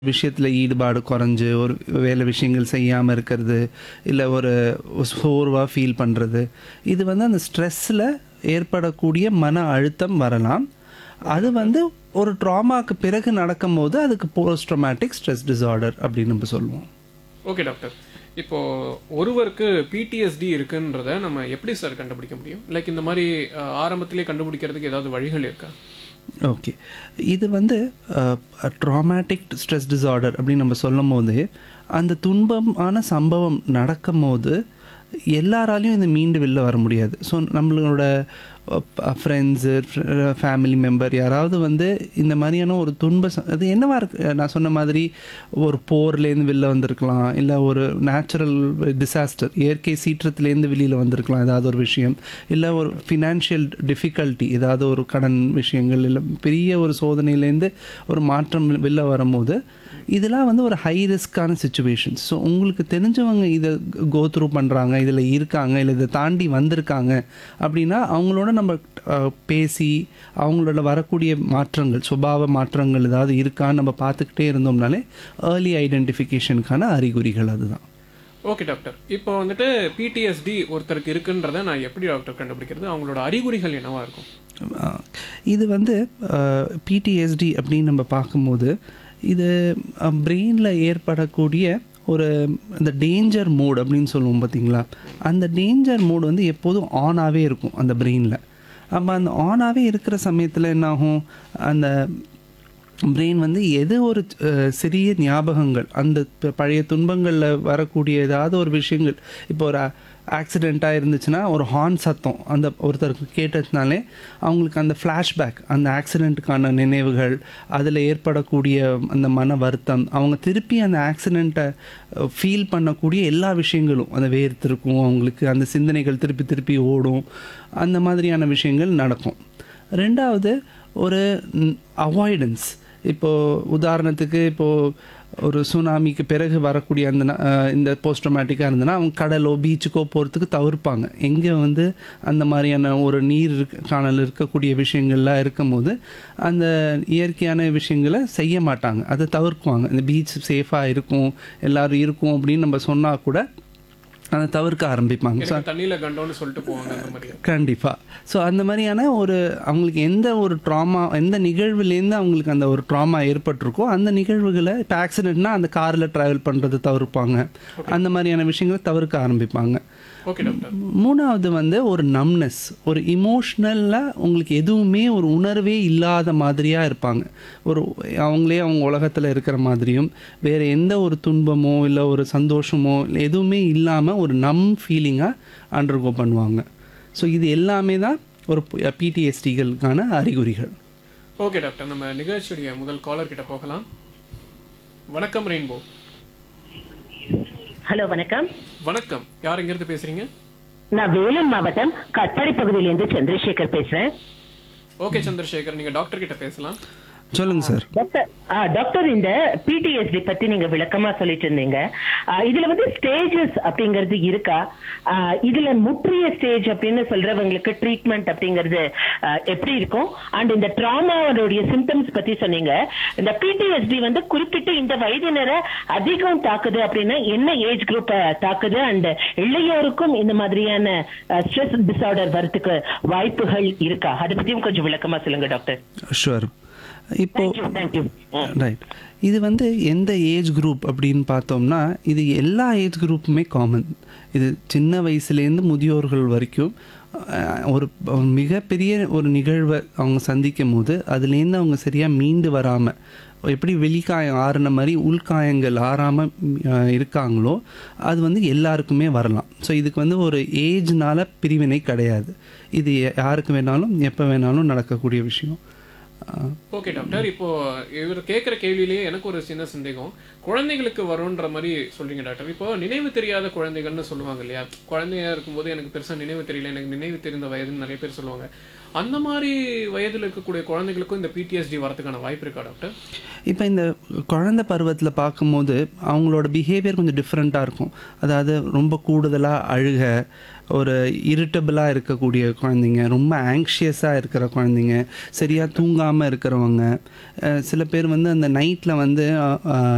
விஷயத்தில் ஈடுபாடு குறைஞ்சு ஒரு வேலை விஷயங்கள் செய்யாமல் இருக்கிறது இல்லை ஒரு சோர்வாக ஃபீல் பண்ணுறது இது வந்து அந்த ஸ்ட்ரெஸ்ஸில் ஏற்படக்கூடிய மன அழுத்தம் வரலாம் அது வந்து ஒரு ட்ராமாக்கு பிறகு நடக்கும்போது அதுக்கு போஸ்ட் ட்ராமேட்டிக் ஸ்ட்ரெஸ் டிசார்டர் அப்படின்னு நம்ம சொல்லுவோம் ஓகே டாக்டர் இப்போ ஒருவருக்கு பிடிஎஸ்டி இருக்குன்றத நம்ம எப்படி சார் கண்டுபிடிக்க முடியும் லைக் இந்த மாதிரி அஹ், ஆரம்பத்திலே கண்டுபிடிக்கிறதுக்கு ஏதாவது வழிகள் இருக்கா ஓகே இது வந்து ட்ராமேட்டிக் ஸ்ட்ரெஸ் டிசார்டர் அப்படின்னு நம்ம சொல்லும் போது அந்த துன்பமான சம்பவம் நடக்கும் போது எல்லாராலையும் இது மீண்டு வெளில வர முடியாது ஸோ நம்மளோட ஃப்ரெண்ட்ஸு ஃபேமிலி மெம்பர் யாராவது வந்து இந்த மாதிரியான ஒரு துன்ப ச- அது என்னவா இருக்கு நான் சொன்ன மாதிரி ஒரு போர்லேருந்து வெளில வந்திருக்கலாம் இல்லை ஒரு நேச்சுரல் டிசாஸ்டர் இயற்கை சீற்றத்துலேருந்து வெளியில் வந்திருக்கலாம் ஏதாவது ஒரு விஷயம் இல்லை ஒரு ஃபினான்ஷியல் டிஃபிகல்ட்டி ஏதாவது ஒரு கடன் விஷயங்கள் இல்லை பெரிய ஒரு சோதனையிலேருந்து ஒரு மாற்றம் வெளில வரும்போது இதெல்லாம் வந்து ஒரு ஹை ரிஸ்க்கான சுச்சுவேஷன்ஸ் ஸோ உங்களுக்கு தெரிஞ்சவங்க இதை கோ த்ரூ பண்ணுறாங்க இதில் இருக்காங்க இல்லை இதை தாண்டி வந்திருக்காங்க அப்படின்னா அவங்களோட நம்ம அஹ், பேசி அவங்களோட வரக்கூடிய மாற்றங்கள் சுபாவ மாற்றங்கள் ஏதாவது இருக்கான்னு நம்ம பார்த்துக்கிட்டே இருந்தோம்னாலே ஏர்லி ஐடென்டிஃபிகேஷனுக்கான அறிகுறிகள் அதுதான் ஓகே டாக்டர் இப்போ வந்துட்டு பிடிஎஸ்டி ஒருத்தருக்கு இருக்குன்றத நான் எப்படி டாக்டர் கண்டுபிடிக்கிறது அவங்களோட அறிகுறிகள் என்னவா இருக்கும் அஹ், இது வந்து பிடிஎஸ்டி அப்படின்னு நம்ம பார்க்கும்போது இது பிரெயினில் ஏற்படக்கூடிய ஒரு இந்த டேஞ்சர் மோட் அப்படின்னு சொல்லுவோம் பார்த்தீங்களா அந்த டேஞ்சர் மோட் வந்து எப்போதும் ஆனாகவே இருக்கும் அந்த பிரெயினில் அப்போ அந்த ஆனாகவே இருக்கிற சமயத்தில் என்னாகும் அந்த பிரெயின் வந்து எது ஒரு அஹ், சிறிய ஞாபகங்கள் அந்த ப- பழைய துன்பங்களில் வரக்கூடிய ஏதாவது ஒரு விஷயங்கள் இப்போ ஒரு ஆக்சிடெண்ட்டாக இருந்துச்சுன்னா ஒரு ஹார்ன் சத்தம் அந்த ஒருத்தருக்கு கேட்டதுனாலே அவங்களுக்கு அந்த ஃப்ளாஷ்பேக் அந்த ஆக்சிடெண்ட்டுக்கான நினைவுகள் அதில் ஏற்படக்கூடிய அந்த மன வருத்தம் அவங்க திருப்பி அந்த ஆக்சிடெண்ட்டை ஃபீல் பண்ணக்கூடிய எல்லா விஷயங்களும் அந்த வேர்த்திருக்கும் அவங்களுக்கு அந்த சிந்தனைகள் திருப்பி திருப்பி ஓடும் அந்த மாதிரியான விஷயங்கள் நடக்கும் ரெண்டாவது ஒரு அவாய்டன்ஸ் இப்போது உதாரணத்துக்கு இப்போது ஒரு சுனாமிக்கு பிறகு வரக்கூடிய அந்த ந- அஹ் இந்த போஸ்ட் ட்ரோமேட்டிக்காக இருந்ததுன்னா அவங்க கடலோ பீச்சுக்கோ போகிறதுக்கு தவிர்ப்பாங்க எங்கே வந்து அந்த மாதிரியான ஒரு நீர் இருக்க- காணல் இருக்கக்கூடிய விஷயங்கள்லாம் இருக்கும்போது அந்த இயற்கையான விஷயங்களை செய்ய மாட்டாங்க அதை தவிர்க்குவாங்க இந்த பீச் சேஃபாக இருக்கும் எல்லாரும் இருக்கும் அப்படின்னு நம்ம சொன்னால் கூட அதை தவிர்க்க ஆரம்பிப்பாங்க ஸோ எனக்கு தண்ணியில கண்டோன்னு சொல்லிட்டு போவாங்க அந்த மாதிரி கண்டிப்பாக ஸோ அந்த மாதிரியான ஒரு அவங்களுக்கு எந்த ஒரு ட்ராமா எந்த நிகழ்வுலேருந்து அவங்களுக்கு அந்த ஒரு ட்ராமா ஏற்பட்டிருக்கோ அந்த நிகழ்வுகளை இப்போ ஆக்சிடென்ட்னா அந்த காரில் ட்ராவல் பண்ணுறது தவிர்ப்பாங்க அந்த மாதிரியான விஷயங்களை தவிர்க்க ஆரம்பிப்பாங்க ஓகே டாக்டர் மூணாவது வந்து ஒரு நம்னஸ் ஒரு இமோஷ்னலாக உங்களுக்கு எதுவுமே ஒரு உணர்வே இல்லாத மாதிரியாக இருப்பாங்க ஒரு அவங்களே அவங்க உலகத்தில் இருக்கிற மாதிரியும் வேறு எந்த ஒரு துன்பமோ இல்லை ஒரு சந்தோஷமோ இல்லை எதுவுமே இல்லாமல் ஒரு நம் ஃபீலிங்காக அண்டர்கோ பண்ணுவாங்க ஸோ இது எல்லாமே தான் ஒரு பிடிஎஸ்டிகளுக்கான அறிகுறிகள் ஓகே டாக்டர் நம்ம நிகழ்ச்சியுடைய முதல் காலர் கிட்ட போகலாம் வணக்கம் ரெயின்போ ஹலோ வணக்கம் வணக்கம் யார் இருந்து பேசுறீங்க நான் வேலூர் மாவட்டம் கட்பாடி பகுதியிலிருந்து சந்திரசேகர் பேசுறேன் ஓகே சந்திரசேகர் நீங்க டாக்டர் கிட்ட பேசலாம் சொல்லுங்கள் சார் டாக்டர் ஆ, டாக்டர் இந்த பிடிஎஸ்டி பத்தி நீங்க விளக்கமா சொல்லிட்டு இருந்தீங்க ஆ, இதுல வந்து ஸ்டேஜஸ் அப்படிங்கிறது இருக்கா ஆ, இதுல முற்றிய ஸ்டேஜ் அப்படின்னு சொல்றவங்களுக்கு ட்ரீட்மெண்ட் அப்படிங்கிறது ஆ, எப்படி இருக்கும் அண்ட் இந்த ட்ராமாவோடைய சிம்டம்ஸ் பத்தி சொன்னீங்க இந்த பிடிஎஸ்டி வந்து குறிப்பிட்டு இந்த வயதினரை அதிகம் தாக்குது அப்படின்னா என்ன ஏஜ் குரூப் தாக்குது அண்ட் இளையோருக்கும் இந்த மாதிரியான ஸ்ட்ரெஸ் டிசார்டர் வரதுக்கு வாய்ப்புகள் இருக்கா அதை பத்தியும் கொஞ்சம் விளக்கமா சொல்லுங்க டாக்டர் ஷுவர் இப்போ தேங்க்யூ தேங்க்யூ ரைட் இது வந்து எந்த ஏஜ் குரூப் அப்படின்னு பார்த்தோம்னா இது எல்லா ஏஜ் குரூப்புமே காமன் இது சின்ன வயசுலேருந்து முதியோர்கள் வரைக்கும் அஹ், ஒரு ஒரு மிகப்பெரிய ஒரு நிகழ்வை அவங்க சந்திக்கும் போது அதுலேருந்து அவங்க சரியாக மீண்டு வராமல் எப்படி வெளிக்காயம் ஆறுன மாதிரி உள்காயங்கள் ஆறாமல் இருக்காங்களோ அது வந்து எல்லாருக்குமே வரலாம் ஸோ இதுக்கு வந்து ஒரு ஏஜ்னால பிரிவினை கிடையாது இது யாருக்கு வேணாலும் எப்போ வேணாலும் நடக்கக்கூடிய விஷயம் அஹ், ஓகே டாக்டர் இப்போ இவர் கேட்குற கேள்வியிலேயே எனக்கு ஒரு சின்ன சந்தேகம் குழந்தைகளுக்கு வரும்ன்ற மாதிரி சொல்றீங்க டாக்டர் இப்போ நினைவு தெரியாத குழந்தைகள்னு சொல்லுவாங்க இல்லையா குழந்தையா இருக்கும்போது எனக்கு பெருசா நினைவு தெரியல எனக்கு நினைவு தெரிந்த வயதுன்னு நிறைய பேர் சொல்லுவாங்க அந்த மாதிரி வயதில் இருக்கக்கூடிய குழந்தைகளுக்கும் இந்த பிடிஎஸ்டி வரதுக்கான வாய்ப்பு இருக்கா டாக்டர் இப்போ இந்த குழந்தை பருவத்தில் பார்க்கும்போது அவங்களோட பிஹேவியர் கொஞ்சம் டிஃப்ரெண்ட்டாக இருக்கும் அதாவது ரொம்ப கூடுதலாக அழுக ஒரு இரிட்டபிளாக இருக்கக்கூடிய குழந்தைங்க ரொம்ப ஆங்ஷியஸாக இருக்கிற குழந்தைங்க சரியாக தூங்காமல் இருக்கிறவங்க அஹ் சில பேர் வந்து அந்த நைட்டில் வந்து